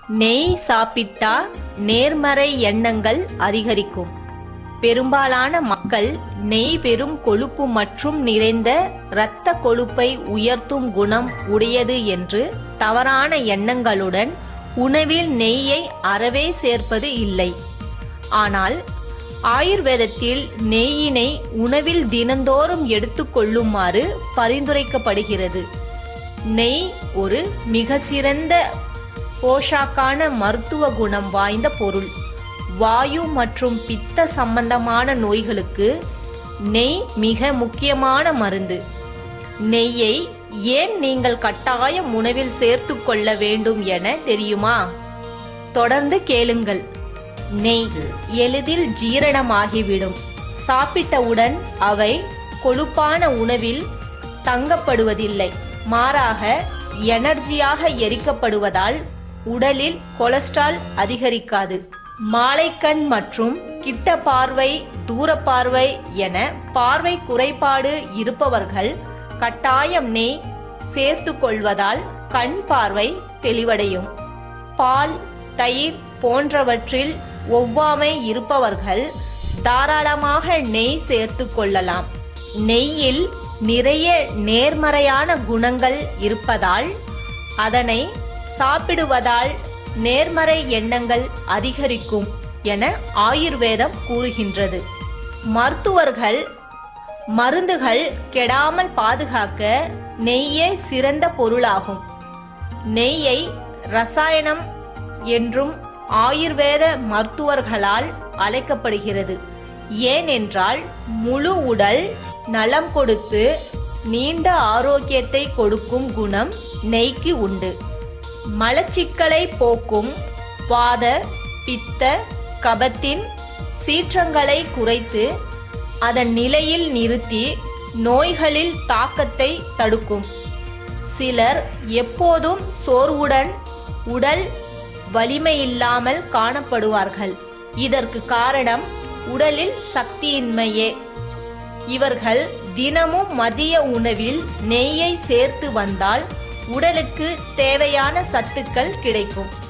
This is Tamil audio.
நெய் சாப்பிட்டா நேர்மறை எண்ணங்கள் அதிகரிக்கும் பெரும்பாலான மக்கள் நெய் வெறும் கொழுப்பு மற்றும் நிறைந்த இரத்த கொழுப்பை உயர்த்தும் குணம் உடையது என்று தவறான எண்ணங்களுடன் உணவில் நெய்யை அறவே சேர்ப்பது இல்லை ஆனால் ஆயுர்வேதத்தில் நெய்யினை உணவில் தினந்தோறும் எடுத்துக்கொள்ளுமாறு பரிந்துரைக்கப்படுகிறது நெய் ஒரு மிகச்சிறந்த போஷாக்கான மருத்துவ குணம் வாய்ந்த பொருள் வாயு மற்றும் பித்த சம்பந்தமான நோய்களுக்கு நெய் மிக முக்கியமான மருந்து நெய்யை ஏன் நீங்கள் கட்டாயம் உணவில் சேர்த்து கொள்ள வேண்டும் என தெரியுமா தொடர்ந்து கேளுங்கள் நெய் எளிதில் ஜீரணமாகிவிடும் சாப்பிட்டவுடன் அவை கொழுப்பான உணவில் தங்கப்படுவதில்லை மாறாக எனர்ஜியாக எரிக்கப்படுவதால் உடலில் கொலஸ்ட்ரால் அதிகரிக்காது மாலைக்கண் மற்றும் கிட்ட பார்வை தூர பார்வை என பார்வை குறைபாடு இருப்பவர்கள் கட்டாயம் நெய் சேர்த்து கொள்வதால் கண் பார்வை தெளிவடையும் பால் தயிர் போன்றவற்றில் ஒவ்வாமை இருப்பவர்கள் தாராளமாக நெய் சேர்த்து கொள்ளலாம் நெய்யில் நிறைய நேர்மறையான குணங்கள் இருப்பதால் அதனை சாப்பிடுவதால் நேர்மறை எண்ணங்கள் அதிகரிக்கும் என ஆயுர்வேதம் கூறுகின்றது மருத்துவர்கள் மருந்துகள் கெடாமல் பாதுகாக்க நெய்யே சிறந்த பொருளாகும் நெய்யை ரசாயனம் என்றும் ஆயுர்வேத மருத்துவர்களால் அழைக்கப்படுகிறது ஏனென்றால் முழு உடல் நலம் கொடுத்து நீண்ட ஆரோக்கியத்தை கொடுக்கும் குணம் நெய்க்கு உண்டு மலச்சிக்கலை போக்கும் வாத பித்த கபத்தின் சீற்றங்களை குறைத்து அதன் நிலையில் நிறுத்தி நோய்களில் தாக்கத்தை தடுக்கும் சிலர் எப்போதும் சோர்வுடன் உடல் வலிமையில்லாமல் காணப்படுவார்கள் இதற்கு காரணம் உடலில் சக்தியின்மையே இவர்கள் தினமும் மதிய உணவில் நெய்யை சேர்த்து வந்தால் உடலுக்கு தேவையான சத்துக்கள் கிடைக்கும்